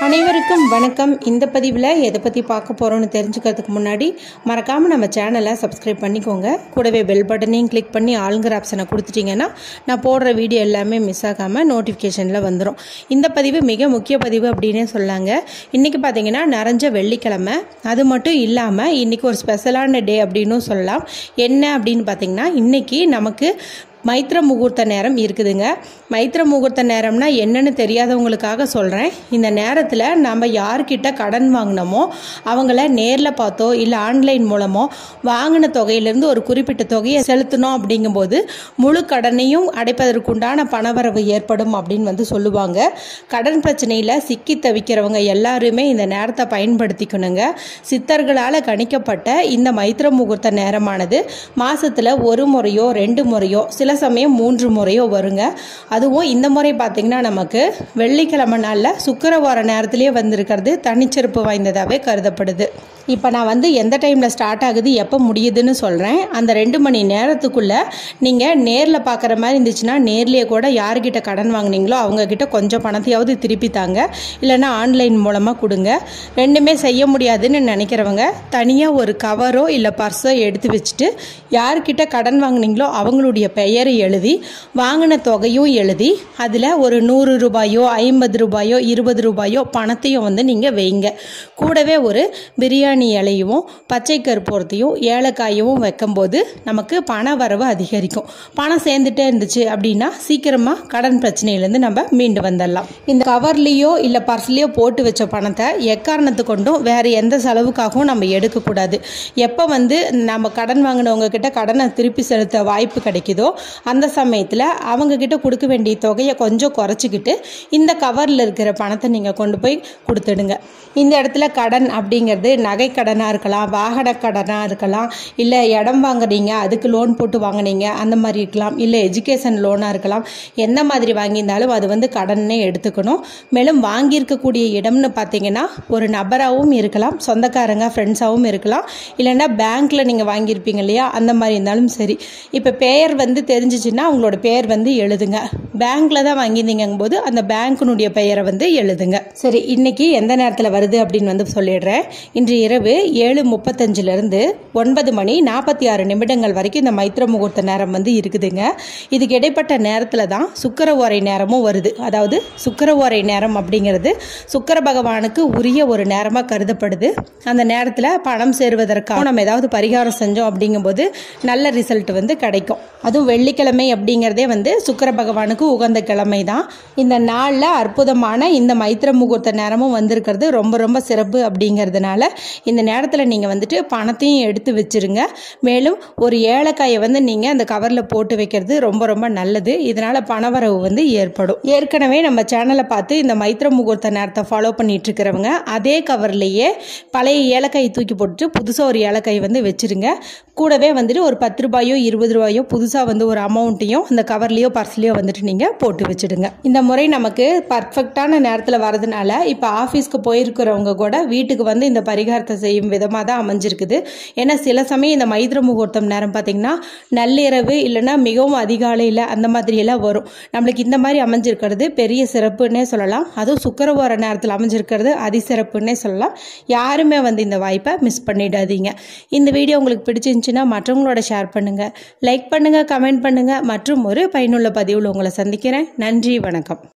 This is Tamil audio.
அனைவருக்கும் வணக்கம் இந்த பதிவில் எதை பற்றி பார்க்க போகிறோன்னு தெரிஞ்சுக்கிறதுக்கு முன்னாடி மறக்காமல் நம்ம சேனலை சப்ஸ்கிரைப் பண்ணிக்கோங்க கூடவே பெல் பட்டனையும் கிளிக் பண்ணி ஆளுங்கிற ஆப்ஷனை கொடுத்துட்டிங்கன்னா நான் போடுற வீடியோ எல்லாமே மிஸ் ஆகாமல் நோட்டிஃபிகேஷனில் வந்துடும் இந்த பதிவு மிக முக்கிய பதிவு அப்படின்னே சொல்லாங்க இன்றைக்கி பார்த்தீங்கன்னா நிறைஞ்ச வெள்ளிக்கிழமை அது மட்டும் இல்லாமல் இன்றைக்கி ஒரு ஸ்பெஷலான டே அப்படின்னும் சொல்லலாம் என்ன அப்படின்னு பார்த்தீங்கன்னா இன்றைக்கி நமக்கு மைத்திர முகூர்த்த நேரம் இருக்குதுங்க மைத்திர முகூர்த்த நேரம்னா என்னன்னு தெரியாதவங்களுக்காக சொல்கிறேன் இந்த நேரத்தில் நம்ம யார்கிட்ட கடன் வாங்கினோமோ அவங்கள நேரில் பார்த்தோ இல்லை ஆன்லைன் மூலமோ வாங்கின தொகையிலேருந்து ஒரு குறிப்பிட்ட தொகையை செலுத்தணும் அப்படிங்கும்போது முழு கடனையும் அடைப்பதற்குண்டான பணவரவு ஏற்படும் அப்படின்னு வந்து சொல்லுவாங்க கடன் பிரச்சனையில் சிக்கி தவிக்கிறவங்க எல்லாருமே இந்த நேரத்தை பயன்படுத்திக்கணுங்க சித்தர்களால் கணிக்கப்பட்ட இந்த மைத்திர முகூர்த்த நேரமானது மாசத்துல ஒரு முறையோ ரெண்டு முறையோ சில சமயம் மூன்று முறையோ வருங்க அதுவும் இந்த முறை பார்த்தீங்கன்னா நமக்கு வெள்ளிக்கிழமை நாளில் சுக்கரவார நேரத்திலேயே வந்திருக்கிறது தனிச்சிறப்பு வாய்ந்ததாகவே கருதப்படுது இப்போ நான் வந்து எந்த டைமில் ஸ்டார்ட் ஆகுது எப்போ முடியுதுன்னு சொல்கிறேன் அந்த ரெண்டு மணி நேரத்துக்குள்ளே நீங்கள் நேரில் பார்க்குற மாதிரி இருந்துச்சுன்னா நேர்லேயே கூட யார்கிட்ட கடன் வாங்குனீங்களோ அவங்கக்கிட்ட கொஞ்சம் பணத்தையாவது திருப்பி தாங்க இல்லைன்னா ஆன்லைன் மூலமாக கொடுங்க ரெண்டுமே செய்ய முடியாதுன்னு நினைக்கிறவங்க தனியாக ஒரு கவரோ இல்லை பர்ஸோ எடுத்து வச்சுட்டு யார்கிட்ட கடன் வாங்குனீங்களோ அவங்களுடைய பெயரை எழுதி வாங்கின தொகையும் எழுதி அதில் ஒரு நூறு ரூபாயோ ஐம்பது ரூபாயோ இருபது ரூபாயோ பணத்தையும் வந்து நீங்கள் வைங்க கூடவே ஒரு பிரியாணி இலையும் பச்சை கருப்பூரத்தையும் ஏலக்காயும் வைக்கும்போது நமக்கு பண வரவு அதிகரிக்கும் பணம் சேர்ந்துட்டே இருந்துச்சு அப்படின்னா சீக்கிரமாக கடன் பிரச்சனையிலேருந்து நம்ம மீண்டு வந்துடலாம் இந்த கவர்லேயோ இல்லை பர்ஸ்லேயோ போட்டு வச்ச பணத்தை எக்காரணத்து கொண்டும் வேறு எந்த செலவுக்காகவும் நம்ம எடுக்கக்கூடாது எப்போ வந்து நம்ம கடன் வாங்கினவங்க கிட்ட கடனை திருப்பி செலுத்த வாய்ப்பு கிடைக்குதோ அந்த சமயத்தில் அவங்க கிட்ட கொடுக்க வேண்டிய தொகையை கொஞ்சம் குறைச்சிக்கிட்டு இந்த கவரில் இருக்கிற பணத்தை நீங்கள் கொண்டு போய் கொடுத்துடுங்க இந்த இடத்துல கடன் அப்படிங்கிறது நகை கடனாக இருக்கலாம் வாகன கடனாக இருக்கலாம் இல்லை இடம் வாங்குறீங்க அதுக்கு லோன் போட்டு வாங்குனீங்க அந்த மாதிரி இருக்கலாம் இல்லை எஜுகேஷன் லோனாக இருக்கலாம் எந்த மாதிரி வாங்கியிருந்தாலும் அது வந்து கடனே எடுத்துக்கணும் மேலும் வாங்கியிருக்கக்கூடிய இடம்னு பார்த்தீங்கன்னா ஒரு நபராகவும் இருக்கலாம் சொந்தக்காரங்க ஃப்ரெண்ட்ஸாகவும் இருக்கலாம் இல்லைன்னா பேங்க்கில் நீங்கள் வாங்கியிருப்பீங்க இல்லையா அந்த மாதிரி இருந்தாலும் சரி இப்போ பெயர் வந்து தெரிஞ்சிச்சுன்னா அவங்களோட பெயர் வந்து எழுதுங்க பேங்க்கில் தான் வாங்கியிருந்தீங்கும் போது அந்த பேங்க்கினுடைய பெயரை வந்து எழுதுங்க சரி இன்னைக்கு எந்த நேரத்தில் வருது அப்படின்னு வந்து சொல்லிடுறேன் இன்று இரவு ஏழு முப்பத்தஞ்சிலிருந்து ஒன்பது மணி நாற்பத்தி ஆறு நிமிடங்கள் வரைக்கும் இந்த மைத்திர முகூர்த்த நேரம் வந்து இருக்குதுங்க இதுக்கு இடைப்பட்ட நேரத்தில் தான் சுக்கர ஓரை நேரமும் வருது அதாவது சுக்கர ஓரை நேரம் அப்படிங்கிறது சுக்கர பகவானுக்கு உரிய ஒரு நேரமாக கருதப்படுது அந்த நேரத்தில் பணம் சேருவதற்காக நம்ம ஏதாவது பரிகாரம் செஞ்சோம் அப்படிங்கும்போது நல்ல ரிசல்ட் வந்து கிடைக்கும் அதுவும் வெள்ளிக்கிழமை அப்படிங்கிறதே வந்து சுக்கர பகவானுக்கு உகந்த கிழமை தான் இந்த நாளில் அற்புதமான இந்த மைத்திர முகூர்த்த நேரமும் வந்திருக்கிறது ரொம்ப ரொம்ப சிறப்பு அப்படிங்கிறதுனால இந்த நேரத்தில் நீங்கள் வந்துட்டு பணத்தையும் எடுத்து வச்சிருங்க மேலும் ஒரு ஏலக்காயை வந்து நீங்கள் அந்த கவரில் போட்டு வைக்கிறது ரொம்ப ரொம்ப நல்லது இதனால் பணவரவு வந்து ஏற்படும் ஏற்கனவே நம்ம சேனலை பார்த்து இந்த மைத்திர முகூர்த்த நேரத்தை ஃபாலோ பண்ணிட்டு இருக்கிறவங்க அதே கவர்லேயே பழைய ஏலக்காயை தூக்கி போட்டு புதுசாக ஒரு ஏலக்காய் வந்து வச்சிருங்க கூடவே வந்துட்டு ஒரு பத்து ரூபாயோ இருபது ரூபாயோ புதுசாக வந்து ஒரு அமௌண்ட்டையும் அந்த கவர்லேயோ பர்ஸ்லேயோ வந்துட்டு நீங்கள் போட்டு வச்சுடுங்க இந்த முறை நமக்கு பர்ஃபெக்டான நேரத்தில் வரதுனால இப்போ ஆஃபீஸ்க்கு போயிருக்கிறவங்க கூட வீட்டுக்கு வந்து இந்த பரிகாரத்தை செய்யும் விதமாக தான் அமைஞ்சிருக்குது ஏன்னா சில சமயம் இந்த மைத்திர முகூர்த்தம் நேரம் பார்த்திங்கன்னா நள்ளிரவு இல்லைன்னா மிகவும் அதிகாலையில் அந்த மாதிரியெல்லாம் வரும் நம்மளுக்கு இந்த மாதிரி அமைஞ்சிருக்கிறது பெரிய சிறப்புன்னே சொல்லலாம் அதுவும் சுக்கரவார நேரத்தில் அமைஞ்சிருக்கிறது அதிசிறப்புன்னே சொல்லலாம் யாருமே வந்து இந்த வாய்ப்பை மிஸ் பண்ணிடாதீங்க இந்த வீடியோ உங்களுக்கு பிடிச்சிருந்துச்சுன்னா மற்றவங்களோட ஷேர் பண்ணுங்கள் லைக் பண்ணுங்கள் கமெண்ட் பண்ணுங்கள் மற்றும் ஒரு பயனுள்ள பதிவில் உங்களை சந்திக்கிறேன் நன்றி வணக்கம்